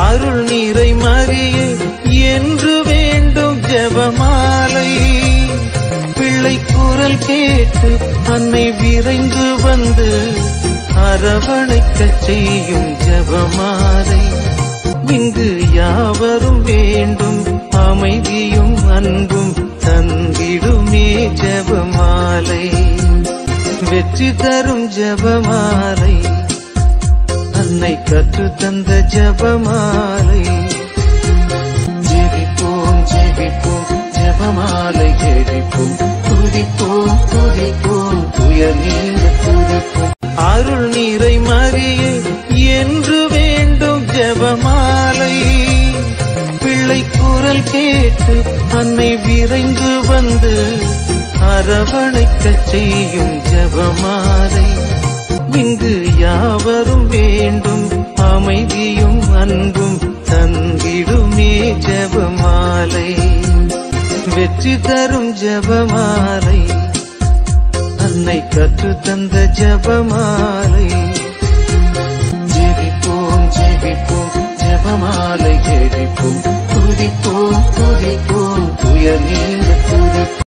அருள் நீரை மறியே என்று வேண்டும் ஜெபமாலை பிள்ளை குரல் கேட்டு அன்னை விரைந்து வந்து அரவணைக்கச் செய்யும் ஜெபமாலை இங்கு யாவரும் வேண்டும் அமைதியும் அன்பும் தந்திடுமே ஜெபமாலை வெற்றி தரும் ஜெபமாலை அன்னை கற்று தந்த ஜெபமாலை ஜெபிப்போம் ஜெபிப்போம் ஜெபமாலை ஜெபிப்போம் துதிப்போம் துதிப்போம் துயர் நீங்க துதிப்போம் அருள் நீரை மறியே என்று வேண்டும் ஜெபமாலை பிள்ளை குரல் கேட்டு அன்னை விரைந்து வந்து அரவணைக்கச் செய்யும் ஜெபமாலை இங்கு யாவரும் வேண்டும் அமைதியும் அன்பும் தந்திடுமே ஜெபமாலை வெற்றி தரும் ஜெபமாலை அன்னை கற்று தந்த ஜெபமாலை ஜெபிப்போம் ஜெபிப்போம் ஜெபமாலை ஜெபிப்போம் துதிப்போம் துதிப்போம் துயர் நீங்க துதிப்போம்